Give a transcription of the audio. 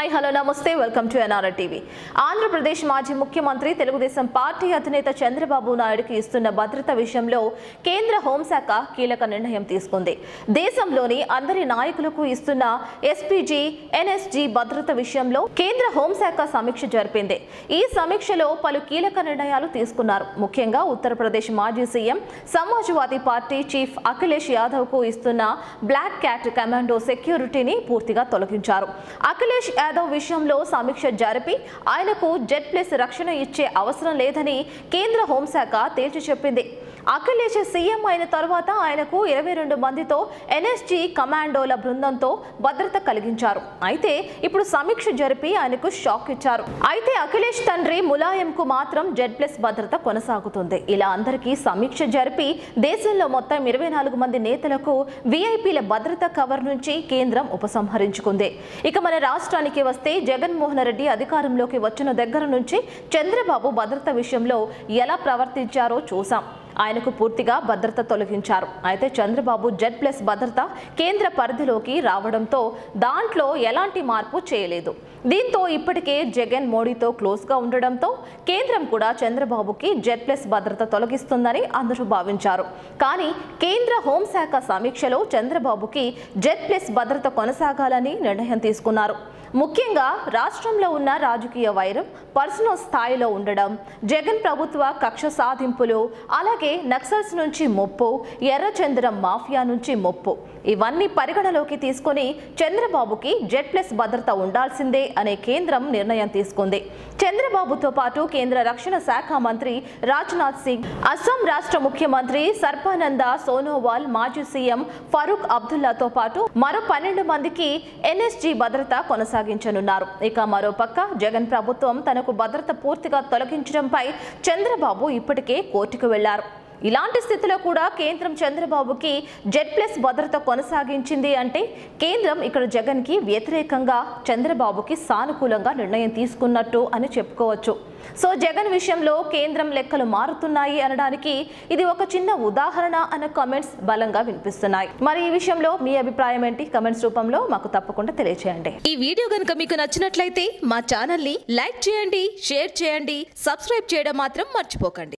hi hello namaste welcome to NRR TV Andhra Pradesh మాజీ ముఖ్యమంత్రి Telugu Desam party అధినేత చంద్రబాబు నాయుడుకి ఇస్తున్న భద్రత విషయంలో కేంద్ర హోంశాఖ కీలక నిర్ణయం తీసుకుంది దేశంలోని అందరి నాయకులకు ఇస్తున్న ఎస్పీజీ ఎన్ఎస్జీ భద్రత విషయంలో కేంద్ర హోంశాఖ సమీక్ష జరిపింది ఈ సమీక్షలో పలు కీలక నిర్ణయాలు తీసుకున్నారు ముఖ్యంగా ఉత్తరప్రదేశ్ మాజీ CM Samajwadi party chief Akhilesh Yadav కు ఇస్తున్న బ్లాక్ క్యాట్ కమాండో సెక్యూరిటీని పూర్తిగా తొలగించారు అఖిలేష్ యాదవ్ విషయంలో సమీక్ష జరిపి ఆయనకు జెడ్ ప్లస్ రక్షణ ఇచ్చే అవసరం లేదని కేంద్ర హోంశాఖ తేల్చి చెప్పింది అఖిలేష్ సీఎం అయిన తర్వాత ఆయనకు ఇరవై రెండు మందితో ఎన్ఎస్జీ కమాండోల బృందంతో భద్రత కలిగించారు అయితే ఇప్పుడు సమీక్ష జరిపి ఆయనకు షాక్ ఇచ్చారు అయితే అఖిలేష్ తండ్రి ములాయంకు మాత్రం జెడ్ ప్లస్ భద్రత కొనసాగుతుంది ఇలా అందరికీ సమీక్ష జరిపి దేశంలో మొత్తం ఇరవై నాలుగు మంది నేతలకు విఐపీల భద్రత కవర్ నుంచి కేంద్రం ఉపసంహరించుకుంది ఇక మన రాష్ట్రానికి వస్తే జగన్మోహన్ రెడ్డి అధికారంలోకి వచ్చిన దగ్గర నుంచి చంద్రబాబు భద్రత విషయంలో ఎలా ప్రవర్తించారో చూసాం ఆయనకు పూర్తిగా భద్రత తొలగించారు అయితే చంద్రబాబు జెడ్ ప్లస్ భద్రత కేంద్ర పరిధిలోకి రావడంతో దాంట్లో ఎలాంటి మార్పు చేయలేదు దీంతో ఇప్పటికే జగన్ మోడీతో క్లోజ్గా ఉండడంతో కేంద్రం కూడా చంద్రబాబుకి జెడ్ ప్లస్ భద్రత తొలగిస్తుందని అందరూ భావించారు కానీ కేంద్ర హోంశాఖ సమీక్షలో చంద్రబాబుకి జెడ్ ప్లస్ భద్రత కొనసాగాలని నిర్ణయం తీసుకున్నారు ముఖ్యంగా రాష్ట్రంలో ఉన్న రాజకీయ వైరం పర్సనల్ స్థాయిలో ఉండడం జగన్ ప్రభుత్వ కక్ష సాధింపులు అలాగే నక్సల్స్ నుంచి ముప్పు ఎర్రచంద్రం మాఫియా నుంచి ముప్పు ఇవన్నీ పరిగణలోకి తీసుకొని చంద్రబాబుకి జెడ్ ప్లస్ భద్రత ఉండాల్సిందే అనే కేంద్రం నిర్ణయం తీసుకుంది చంద్రబాబుతో పాటు కేంద్ర రక్షణ శాఖ మంత్రి రాజ్నాథ్ సింగ్ అస్సాం రాష్ట్ర ముఖ్యమంత్రి సర్బానంద సోనోవాల్ మాజీ సీఎం ఫరూక్ అబ్దుల్లాతో పాటు మరో పన్నెండు మందికి ఎన్ఎస్జీ భద్రత కొనసాగించనున్నారు ఇక మరోపక్క జగన్ ప్రభుత్వం తనకు భద్రత పూర్తిగా తొలగించడంపై చంద్రబాబు ఇప్పటికే కోర్టుకు వెళ్లారు ఇలాంటి స్థితిలో కూడా కేంద్రం చంద్రబాబుకి జెడ్ ప్లస్ భద్రత కొనసాగించింది అంటే కేంద్రం ఇక్కడ జగన్కి వ్యతిరేకంగా చంద్రబాబుకి సానుకూలంగా నిర్ణయం తీసుకున్నట్టు అని చెప్పుకోవచ్చు సో జగన్ విషయంలో కేంద్రం లెక్కలు మారుతున్నాయి అనడానికి ఇది ఒక చిన్న ఉదాహరణ అన్న కామెంట్స్ బలంగా వినిపిస్తున్నాయి మరి ఈ విషయంలో మీ అభిప్రాయం ఏంటి కమెంట్స్ రూపంలో మాకు తప్పకుండా తెలియజేయండి ఈ వీడియో గనుక మీకు నచ్చినట్లయితే మా ఛానల్ని లైక్ చేయండి షేర్ చేయండి సబ్స్క్రైబ్ చేయడం మాత్రం మర్చిపోకండి